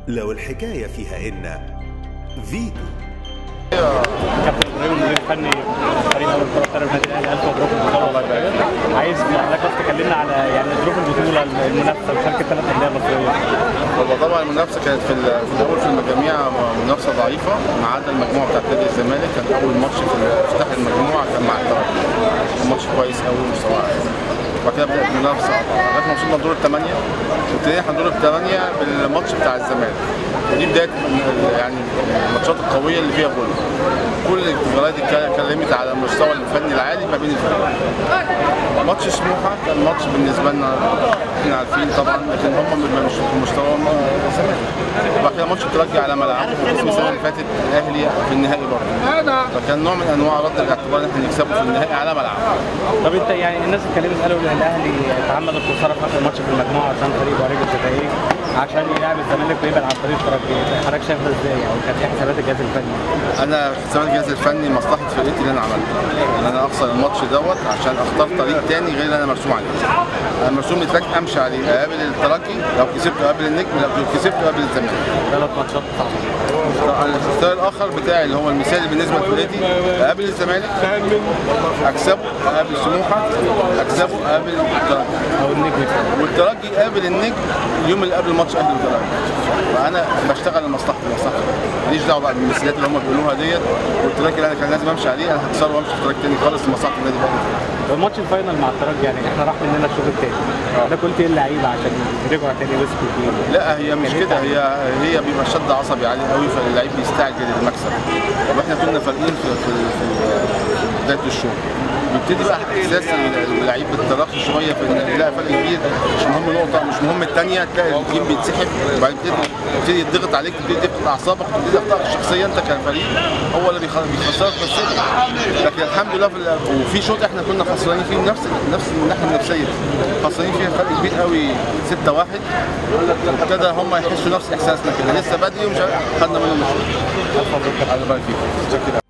لو الحكاية فيها إن فيتو كابتن ابراهيم المدير الفني فريق اول كره قدم النادي الاهلي الف مبروك البطوله والله يبارك عايز حضرتك بس تكلمنا على يعني ظروف البطوله المنافسه مشاركه ثلاث انديه مصريه والله طبعا المنافسه كانت في, ال- في الاول في المجاميع منافسه ضعيفه ما عدا المجموعه بتاعت نادي الزمالك كان اول ماتش في افتتاح المجموعه كان مع الترجي كان ماتش كويس قوي مستوى عالي وبعد كده بدات المنافسه لغايه ما وصلنا دور الثمانيه وابتدينا احنا دور الثمانيه بالماتش بتاع الزمالك ودي بدايه ال- يعني الماتشات القويه اللي فيها جول كل الجرايد اتكلمت على المستوى الفني العالي ما بين الفريقين ماتش سموحه كان ماتش بالنسبه لنا احنا عارفين طبعا لكن هم مش في مستواهم الزمالك وبعد كده ماتش الترجي على ملعبه وكسب السنه اللي فاتت الاهلي في النهائي برضه فكان نوع من انواع رد الاعتبار ان احنا نكسبه في النهائي على ملعبه طب انت يعني الناس اتكلمت قالوا ان الاهلي تعمد الخساره في اخر ماتش في المجموعه عشان فريق وارجل شفاهيه عشان يلعب الزمالك ويبعد عن طريق الترجي حضرتك شايف ده ازاي او كانت ايه حسابات الجهاز الفني؟ انا حسابات الجهاز الفني مصلحه فرقتي اللي انا عملته ان انا اخسر الماتش دوت عشان اختار طريق تاني غير اللي انا مرسوم عليه انا مرسوم لي تراك امشي عليه اقابل الترجي لو كسبت اقابل النجم لو كسبت اقابل الزمالك ثلاث ماتشات صعبه الاختيار الاخر بتاعي اللي هو المثالي بالنسبه لفرقتي اقابل الزمالك اكسبه اقابل سموحه اكسبه اقابل الترجي او النجم والترجي قابل النجم اليوم اللي قبل ماتش اهلي والترجي فانا بشتغل لمصلحتي لمصلحتي ماليش دعوه بقى بالمثاليات اللي هم بيقولوها ديت والتراك اللي انا كان لازم امشي عليه انا هكسره وامشي في تراك تاني خالص لمصلحه النادي الاهلي الماتش الفاينل مع الترجي يعني احنا راح مننا الشوط الثاني حضرتك قلت ايه اللعيبه عشان رجعوا تاني وسكوا فيه لا هي مش كده هي هي بيبقى شد عصبي عالي قوي فاللعيب بيستعجل المكسب واحنا كنا فارقين في في في في بدايه الشوط بيبتدي بقى احساس اللعيب بالتراخي شويه في ان يلاقي فرق كبير مش مهم نقطه مش مهم الثانيه تلاقي الجيم بيتسحب وبعدين تبتدي تبتدي يضغط عليك تبتدي تفقد اعصابك تبتدي اخطائك الشخصيه انت كفريق هو اللي بيخ- بيخسرك بس لكن الحمد لله في ال- وفي شوط احنا كنا خسرانين فيه نفس نفس الناحيه النفسيه خسرانين فيها فرق كبير قوي 6 1 ابتدى هم يحسوا نفس احساسنا كده لسه بادئ ومش عارف- خدنا منهم الشوط الف مبروك الله يبارك فيك شكرا